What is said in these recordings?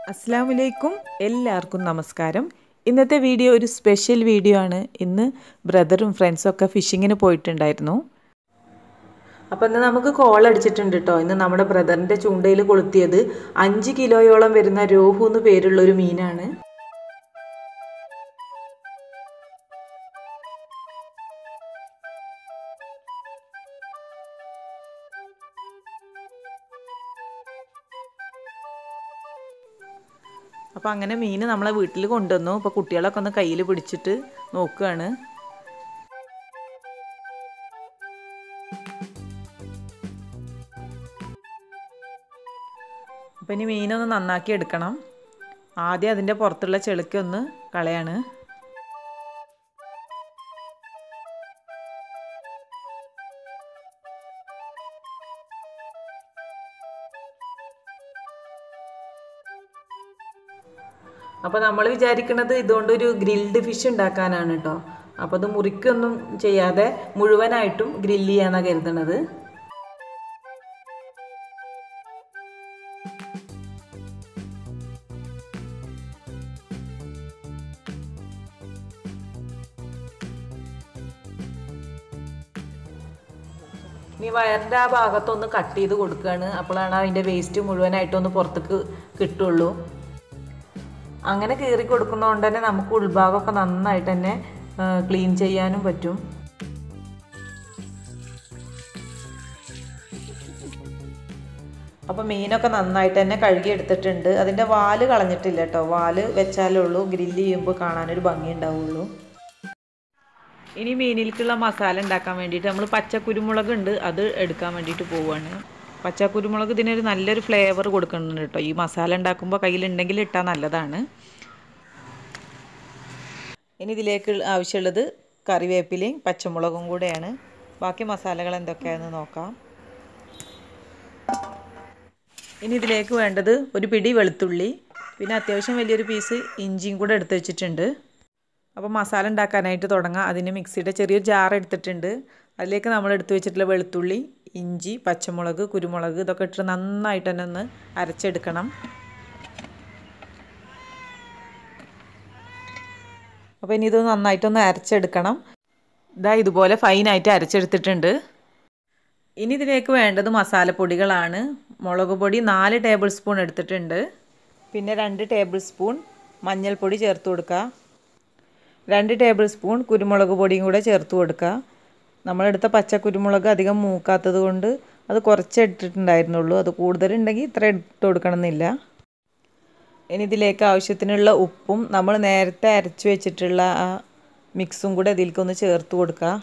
അസ്സാമലൈക്കും എല്ലാവർക്കും നമസ്കാരം ഇന്നത്തെ വീഡിയോ ഒരു സ്പെഷ്യൽ വീഡിയോ ആണ് ഇന്ന് ബ്രദറും ഫ്രണ്ട്സും ഒക്കെ ഫിഷിങ്ങിന് പോയിട്ടുണ്ടായിരുന്നു അപ്പോൾ ഇന്ന് നമുക്ക് കോൾ അടിച്ചിട്ടുണ്ട് കേട്ടോ ഇന്ന് നമ്മുടെ ബ്രദറിൻ്റെ ചൂണ്ടയിൽ കൊളുത്തിയത് അഞ്ച് കിലോയോളം വരുന്ന രോഹു എന്ന് പേരുള്ള ഒരു മീനാണ് അപ്പോൾ അങ്ങനെ മീൻ നമ്മളെ വീട്ടിൽ കൊണ്ടുവന്നു അപ്പോൾ കുട്ടികളൊക്കെ ഒന്ന് കയ്യിൽ പിടിച്ചിട്ട് നോക്കുകയാണ് അപ്പോൾ ഇനി മീനൊന്ന് നന്നാക്കി എടുക്കണം ആദ്യം അതിൻ്റെ പുറത്തുള്ള ചെളുക്കൊന്ന് കളയാണ് അപ്പോൾ നമ്മൾ വിചാരിക്കുന്നത് ഇതുകൊണ്ട് ഒരു ഗ്രിൽഡ് ഫിഷ് ഉണ്ടാക്കാനാണ് കേട്ടോ അപ്പോൾ അത് മുറിക്കൊന്നും ചെയ്യാതെ മുഴുവനായിട്ടും ഗ്രില്ല് ചെയ്യാനാണ് കരുതുന്നത് ഇനി വയറിൻ്റെ ആ ഭാഗത്തൊന്ന് കട്ട് ചെയ്ത് കൊടുക്കുകയാണ് അപ്പോഴാണ് അതിൻ്റെ വേസ്റ്റ് മുഴുവനായിട്ടൊന്ന് പുറത്തേക്ക് കിട്ടുള്ളൂ അങ്ങനെ കീറി കൊടുക്കുന്നതുകൊണ്ട് തന്നെ നമുക്ക് ഉൾഭാഗമൊക്കെ നന്നായിട്ട് തന്നെ ക്ലീൻ ചെയ്യാനും പറ്റും അപ്പോൾ മീനൊക്കെ നന്നായിട്ട് തന്നെ കഴുകി എടുത്തിട്ടുണ്ട് അതിൻ്റെ വാല് കളഞ്ഞിട്ടില്ല കേട്ടോ വാല് വെച്ചാലേ ഉള്ളൂ ഗ്രില്ല് ചെയ്യുമ്പോൾ കാണാനൊരു ഭംഗി ഉണ്ടാവുള്ളൂ ഇനി മീനിലേക്കുള്ള മസാല ഉണ്ടാക്കാൻ വേണ്ടിയിട്ട് നമ്മൾ പച്ചക്കുരുമുളക് ഉണ്ട് അത് എടുക്കാൻ വേണ്ടിയിട്ട് പോവുകയാണ് പച്ചക്കുരുമുളക് ഇതിനൊരു നല്ലൊരു ഫ്ലേവർ കൊടുക്കുന്നുണ്ട് കേട്ടോ ഈ മസാല ഉണ്ടാക്കുമ്പോൾ കയ്യിലുണ്ടെങ്കിൽ ഇട്ടാൽ നല്ലതാണ് ഇനി ഇതിലേക്ക് ആവശ്യമുള്ളത് കറിവേപ്പിലയും പച്ചമുളകും കൂടെയാണ് ബാക്കി മസാലകൾ എന്തൊക്കെയാണെന്ന് നോക്കാം ഇനി ഇതിലേക്ക് വേണ്ടത് ഒരു പിടി വെളുത്തുള്ളി പിന്നെ അത്യാവശ്യം വലിയൊരു പീസ് ഇഞ്ചിയും കൂടെ എടുത്ത് വെച്ചിട്ടുണ്ട് അപ്പോൾ മസാല ഉണ്ടാക്കാനായിട്ട് തുടങ്ങാം അതിന് മിക്സിയുടെ ചെറിയൊരു ജാർ എടുത്തിട്ടുണ്ട് അതിലേക്ക് നമ്മൾ എടുത്തു വെച്ചിട്ടുള്ള വെളുത്തുള്ളി ഇഞ്ചി പച്ചമുളക് കുരുമുളക് ഇതൊക്കെ ഇട്ട് നന്നായിട്ട് തന്നെ ഒന്ന് അരച്ചെടുക്കണം അപ്പോൾ ഇനി ഇത് നന്നായിട്ടൊന്ന് അരച്ചെടുക്കണം ഇതാ ഇതുപോലെ ഫൈനായിട്ട് അരച്ചെടുത്തിട്ടുണ്ട് ഇനി ഇതിലേക്ക് വേണ്ടത് മസാലപ്പൊടികളാണ് മുളക് പൊടി നാല് ടേബിൾ സ്പൂൺ എടുത്തിട്ടുണ്ട് പിന്നെ രണ്ട് ടേബിൾ സ്പൂൺ മഞ്ഞൾപ്പൊടി ചേർത്ത് കൊടുക്കുക രണ്ട് ടേബിൾ സ്പൂൺ കുരുമുളക് പൊടിയും കൂടെ ചേർത്ത് കൊടുക്കുക നമ്മളെടുത്ത പച്ച കുരുമുളക് അധികം മൂക്കാത്തത് കൊണ്ട് അത് കുറച്ച് ഇട്ടിട്ടുണ്ടായിരുന്നുള്ളൂ അത് കൂടുതലുണ്ടെങ്കിൽ ഇത്ര ഇട്ട് കൊടുക്കണമെന്നില്ല ഇനി ഇതിലേക്ക് ആവശ്യത്തിനുള്ള ഉപ്പും നമ്മൾ നേരത്തെ അരച്ച് വെച്ചിട്ടുള്ള ആ മിക്സും കൂടെ ഇതിലേക്കൊന്ന് ചേർത്ത് കൊടുക്കുക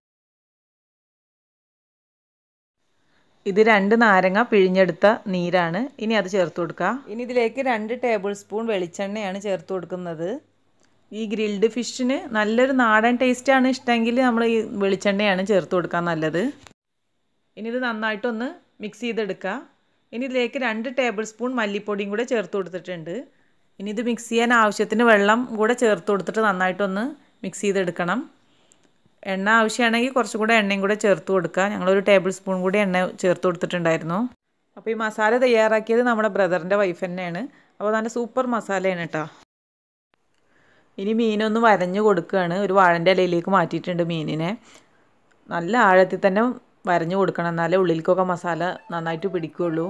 ഇത് രണ്ട് നാരങ്ങ പിഴിഞ്ഞെടുത്ത നീരാണ് ഇനി അത് ചേർത്ത് കൊടുക്കുക ഇനി ഇതിലേക്ക് രണ്ട് ടേബിൾ സ്പൂൺ വെളിച്ചെണ്ണയാണ് ചേർത്ത് കൊടുക്കുന്നത് ഈ ഗ്രിൽഡ് ഫിഷിന് നല്ലൊരു നാടൻ ടേസ്റ്റാണ് ഇഷ്ടമെങ്കിൽ നമ്മൾ ഈ വെളിച്ചെണ്ണയാണ് ചേർത്ത് കൊടുക്കാൻ നല്ലത് ഇനി ഇത് നന്നായിട്ടൊന്ന് മിക്സ് ചെയ്തെടുക്കുക ഇനി ഇതിലേക്ക് രണ്ട് ടേബിൾ സ്പൂൺ മല്ലിപ്പൊടിയും കൂടെ ചേർത്ത് കൊടുത്തിട്ടുണ്ട് ഇനി ഇത് മിക്സ് ചെയ്യാൻ ആവശ്യത്തിന് വെള്ളം കൂടെ ചേർത്ത് കൊടുത്തിട്ട് നന്നായിട്ടൊന്ന് മിക്സ് ചെയ്തെടുക്കണം എണ്ണ ആവശ്യമാണെങ്കിൽ കുറച്ചും കൂടെ എണ്ണയും കൂടെ ചേർത്ത് കൊടുക്കുക ഞങ്ങളൊരു ടേബിൾ സ്പൂൺ കൂടി എണ്ണ ചേർത്ത് കൊടുത്തിട്ടുണ്ടായിരുന്നു അപ്പോൾ ഈ മസാല തയ്യാറാക്കിയത് നമ്മുടെ ബ്രദറിൻ്റെ വൈഫ് തന്നെയാണ് അപ്പോൾ നല്ല സൂപ്പർ മസാലയാണ് കേട്ടോ ഇനി മീനൊന്ന് വരഞ്ഞു കൊടുക്കുകയാണ് ഒരു വാഴൻ്റെ ഇലയിലേക്ക് മാറ്റിയിട്ടുണ്ട് മീനിനെ നല്ല ആഴത്തിൽ തന്നെ വരഞ്ഞു കൊടുക്കണം എന്നാലേ ഉള്ളിലേക്കൊക്കെ മസാല നന്നായിട്ട് പിടിക്കുകയുള്ളൂ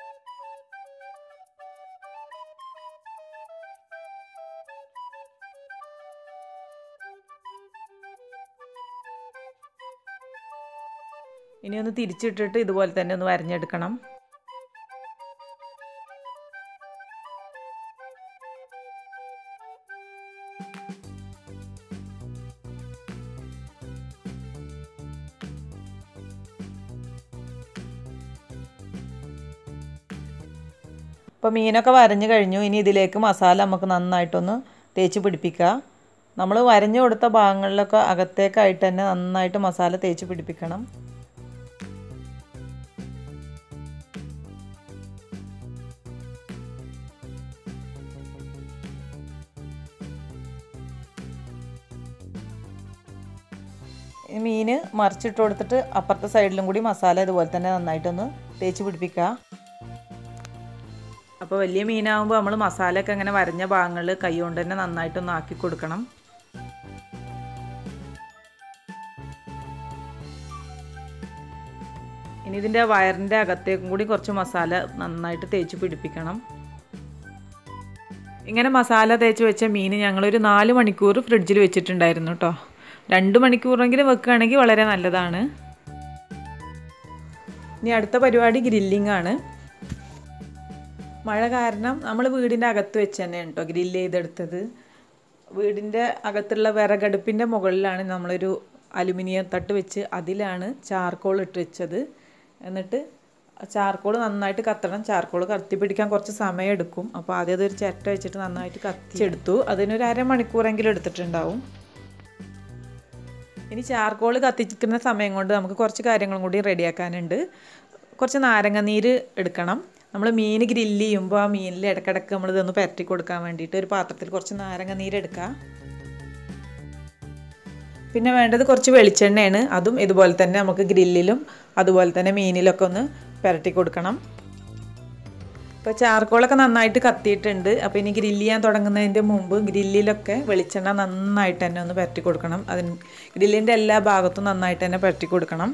ഇനി ഒന്ന് തിരിച്ചിട്ടിട്ട് ഇതുപോലെ തന്നെ ഒന്ന് വരഞ്ഞെടുക്കണം ഇപ്പോൾ മീനൊക്കെ വരഞ്ഞു കഴിഞ്ഞു ഇനി ഇതിലേക്ക് മസാല നമുക്ക് നന്നായിട്ടൊന്ന് തേച്ച് പിടിപ്പിക്കുക നമ്മൾ വരഞ്ഞു കൊടുത്ത ഭാഗങ്ങളിലൊക്കെ അകത്തേക്കായിട്ട് തന്നെ നന്നായിട്ട് മസാല തേച്ച് പിടിപ്പിക്കണം മീൻ മറിച്ചിട്ട് കൊടുത്തിട്ട് അപ്പുറത്തെ സൈഡിലും കൂടി മസാല ഇതുപോലെ തന്നെ നന്നായിട്ടൊന്ന് തേച്ച് പിടിപ്പിക്കുക അപ്പോൾ വലിയ മീനാകുമ്പോൾ നമ്മൾ മസാലയൊക്കെ അങ്ങനെ വരഞ്ഞ ഭാഗങ്ങളിൽ കൈ കൊണ്ട് തന്നെ നന്നായിട്ടൊന്ന് ആക്കി കൊടുക്കണം ഇനി ഇതിൻ്റെ വയറിൻ്റെ അകത്തേക്കും കൂടി കുറച്ച് മസാല നന്നായിട്ട് തേച്ച് പിടിപ്പിക്കണം ഇങ്ങനെ മസാല തേച്ച് വെച്ച മീൻ ഞങ്ങളൊരു നാല് മണിക്കൂർ ഫ്രിഡ്ജിൽ വെച്ചിട്ടുണ്ടായിരുന്നു കേട്ടോ രണ്ട് മണിക്കൂറെങ്കിലും വെക്കുകയാണെങ്കിൽ വളരെ നല്ലതാണ് ഇനി അടുത്ത പരിപാടി ഗ്രില്ലിംഗ് ആണ് മഴ കാരണം നമ്മൾ വീടിൻ്റെ അകത്ത് വെച്ച് തന്നെയാണ് കേട്ടോ ഗ്രില്ല് ചെയ്തെടുത്തത് വീടിൻ്റെ അകത്തുള്ള വിറകടുപ്പിൻ്റെ മുകളിലാണ് നമ്മളൊരു അലുമിനിയം തട്ട് വെച്ച് അതിലാണ് ചാർക്കോൾ ഇട്ട് വെച്ചത് എന്നിട്ട് ചാർക്കോൾ നന്നായിട്ട് കത്തണം ചാർക്കോൾ കത്തി പിടിക്കാൻ കുറച്ച് സമയം എടുക്കും അപ്പോൾ ആദ്യം അതൊരു ചിരട്ട വെച്ചിട്ട് നന്നായിട്ട് കത്തിച്ചെടുത്തു അതിനൊരു അരമണിക്കൂറെങ്കിലും എടുത്തിട്ടുണ്ടാവും ഇനി ചാർക്കോൾ കത്തിക്കുന്ന സമയം കൊണ്ട് നമുക്ക് കുറച്ച് കാര്യങ്ങളും കൂടി റെഡിയാക്കാനുണ്ട് കുറച്ച് നാരങ്ങ നീര് എടുക്കണം നമ്മൾ മീൻ ഗ്രില്ല് ചെയ്യുമ്പോൾ ആ മീനിൽ ഇടയ്ക്കിടയ്ക്ക് നമ്മൾ ഇതൊന്ന് പരട്ടി കൊടുക്കാൻ വേണ്ടിയിട്ട് ഒരു പാത്രത്തിൽ കുറച്ച് നാരങ്ങ നീര് എടുക്കുക പിന്നെ വേണ്ടത് കുറച്ച് വെളിച്ചെണ്ണയാണ് അതും ഇതുപോലെ തന്നെ നമുക്ക് ഗ്രില്ലിലും അതുപോലെ തന്നെ മീനിലൊക്കെ ഒന്ന് പുരട്ടി കൊടുക്കണം ഇപ്പോൾ ചാർക്കോളൊക്കെ നന്നായിട്ട് കത്തിയിട്ടുണ്ട് അപ്പോൾ ഇനി ഗ്രില്ല് ചെയ്യാൻ തുടങ്ങുന്നതിൻ്റെ മുമ്പ് ഗ്രില്ലിലൊക്കെ വെളിച്ചെണ്ണ നന്നായിട്ട് തന്നെ ഒന്ന് പുരട്ടി കൊടുക്കണം അതിന് ഗ്രില്ലിൻ്റെ എല്ലാ ഭാഗത്തും നന്നായിട്ട് തന്നെ പുരട്ടി കൊടുക്കണം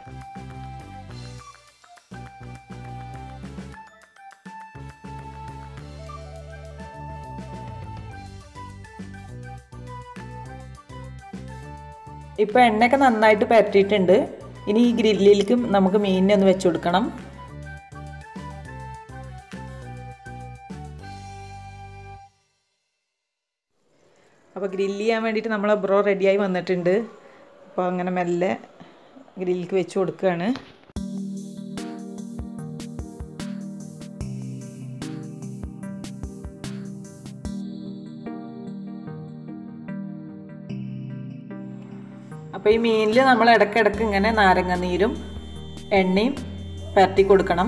ഇപ്പോൾ എണ്ണയൊക്കെ നന്നായിട്ട് പരട്ടിയിട്ടുണ്ട് ഇനി ഈ ഗ്രില്ലിലേക്ക് നമുക്ക് മീനിനെ ഒന്ന് വെച്ച് കൊടുക്കണം അപ്പോൾ ഗ്രില്ല് ചെയ്യാൻ വേണ്ടിയിട്ട് നമ്മളെ ബ്രോ റെഡിയായി വന്നിട്ടുണ്ട് അപ്പോൾ അങ്ങനെ മെല്ലെ ഗ്രില്ലിലേക്ക് വെച്ച് കൊടുക്കുകയാണ് അപ്പോൾ ഈ മീനിൽ നമ്മൾ ഇടയ്ക്കിടയ്ക്ക് ഇങ്ങനെ നാരങ്ങ നീരും എണ്ണയും പരട്ടി കൊടുക്കണം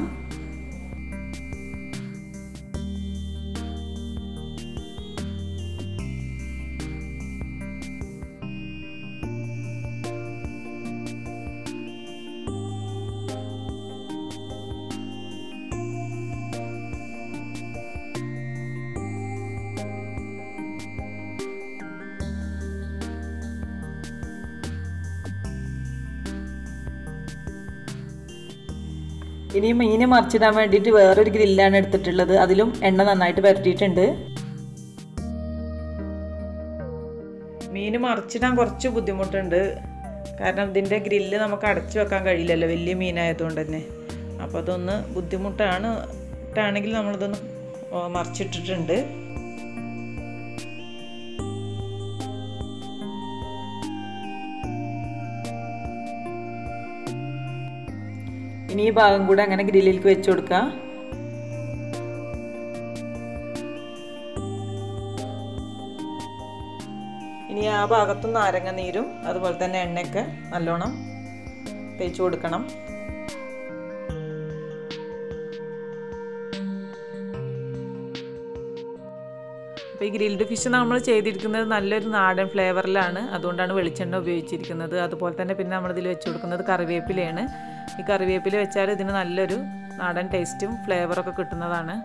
ഇനി മീൻ മറിച്ചിടാൻ വേണ്ടിയിട്ട് വേറൊരു ഗ്രില്ലാണ് എടുത്തിട്ടുള്ളത് അതിലും എണ്ണ നന്നായിട്ട് പരട്ടിയിട്ടുണ്ട് മീൻ മറിച്ചിടാൻ കുറച്ച് ബുദ്ധിമുട്ടുണ്ട് കാരണം ഇതിൻ്റെ ഗ്രില്ല് നമുക്ക് അടച്ചു വെക്കാൻ കഴിയില്ലല്ലോ വലിയ മീനായതുകൊണ്ട് തന്നെ അപ്പോൾ അതൊന്ന് ബുദ്ധിമുട്ടാണ് ഇട്ടാണെങ്കിൽ നമ്മളിതൊന്ന് മറിച്ചിട്ടിട്ടുണ്ട് ഇനി ഈ ഭാഗം കൂടെ അങ്ങനെ ഗ്രില്ലിലേക്ക് വെച്ച് കൊടുക്കുക ഇനി ആ ഭാഗത്തും നാരങ്ങ നീരും അതുപോലെ തന്നെ എണ്ണയൊക്കെ നല്ലോണം തേച്ച് കൊടുക്കണം അപ്പോൾ ഈ ഗ്രിൽഡ് ഫിഷ് നമ്മൾ ചെയ്തിരിക്കുന്നത് നല്ലൊരു നാടൻ ഫ്ലേവറിലാണ് അതുകൊണ്ടാണ് വെളിച്ചെണ്ണ ഉപയോഗിച്ചിരിക്കുന്നത് അതുപോലെ തന്നെ പിന്നെ നമ്മളിതിൽ വെച്ച് കൊടുക്കുന്നത് കറിവേപ്പിലയാണ് ഈ കറിവേപ്പില വെച്ചാൽ ഇതിന് നല്ലൊരു നാടൻ ടേസ്റ്റും ഫ്ലേവറൊക്കെ കിട്ടുന്നതാണ്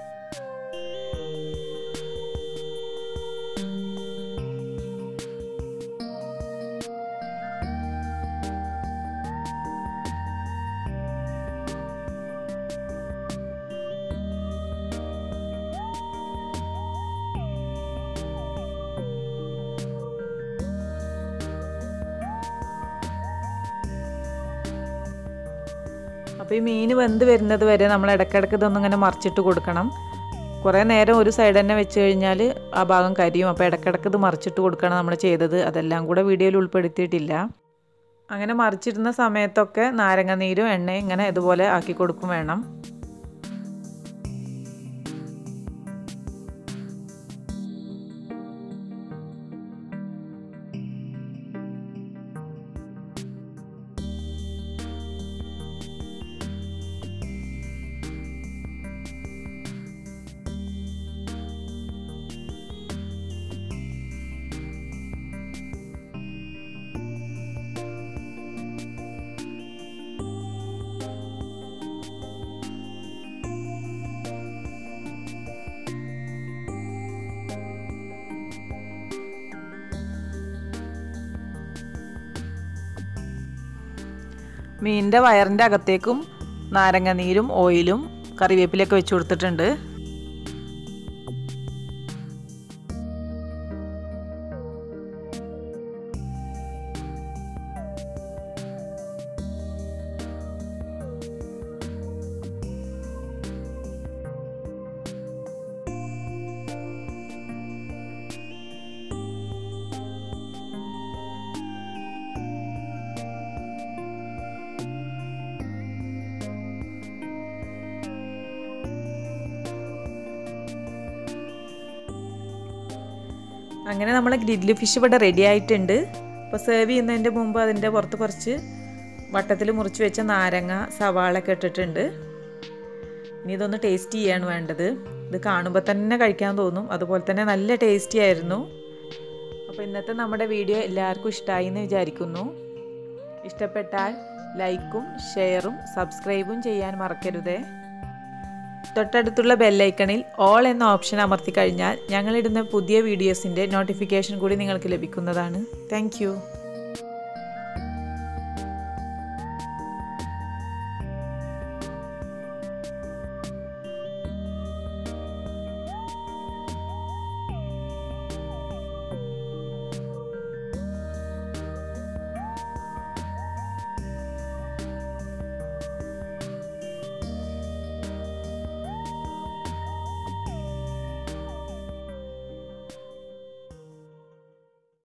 അപ്പോൾ ഈ മീൻ വെന്ത് വരുന്നത് വരെ നമ്മൾ ഇടയ്ക്കിടയ്ക്ക് ഇതൊന്നും ഇങ്ങനെ മറിച്ചിട്ട് കൊടുക്കണം കുറേ നേരം ഒരു സൈഡ് തന്നെ വെച്ച് കഴിഞ്ഞാൽ ആ ഭാഗം കരിയും അപ്പോൾ ഇടയ്ക്കിടയ്ക്ക് ഇത് മറിച്ചിട്ട് കൊടുക്കണം നമ്മൾ ചെയ്തത് അതെല്ലാം കൂടെ വീഡിയോയിൽ ഉൾപ്പെടുത്തിയിട്ടില്ല അങ്ങനെ മറിച്ചിടുന്ന സമയത്തൊക്കെ നാരങ്ങ നീരും എണ്ണയും ഇങ്ങനെ ഇതുപോലെ ആക്കി കൊടുക്കും വേണം മീനിൻ്റെ വയറിൻ്റെ അകത്തേക്കും നാരങ്ങ നീരും ഓയിലും കറിവേപ്പിലൊക്കെ വെച്ച് കൊടുത്തിട്ടുണ്ട് അങ്ങനെ നമ്മളെ ഗ്രില്ല് ഫിഷ് ഇവിടെ റെഡി ആയിട്ടുണ്ട് അപ്പോൾ സെർവ് ചെയ്യുന്നതിൻ്റെ മുമ്പ് അതിൻ്റെ പുറത്ത് കുറച്ച് വട്ടത്തിൽ മുറിച്ച് വെച്ച നാരങ്ങ സവാള ഒക്കെ ഇട്ടിട്ടുണ്ട് ഇനി ഇതൊന്ന് ടേസ്റ്റ് ചെയ്യാണ് വേണ്ടത് ഇത് കാണുമ്പോൾ തന്നെ കഴിക്കാൻ തോന്നും അതുപോലെ തന്നെ നല്ല ടേസ്റ്റി ആയിരുന്നു അപ്പോൾ ഇന്നത്തെ നമ്മുടെ വീഡിയോ എല്ലാവർക്കും ഇഷ്ടമായി എന്ന് വിചാരിക്കുന്നു ഇഷ്ടപ്പെട്ടാൽ ലൈക്കും ഷെയറും സബ്സ്ക്രൈബും ചെയ്യാൻ മറക്കരുതേ തൊട്ടടുത്തുള്ള ബെല്ലൈക്കണിൽ ഓൾ എന്ന ഓപ്ഷൻ അമർത്തി കഴിഞ്ഞാൽ ഞങ്ങളിടുന്ന പുതിയ വീഡിയോസിൻ്റെ നോട്ടിഫിക്കേഷൻ കൂടി നിങ്ങൾക്ക് ലഭിക്കുന്നതാണ് താങ്ക്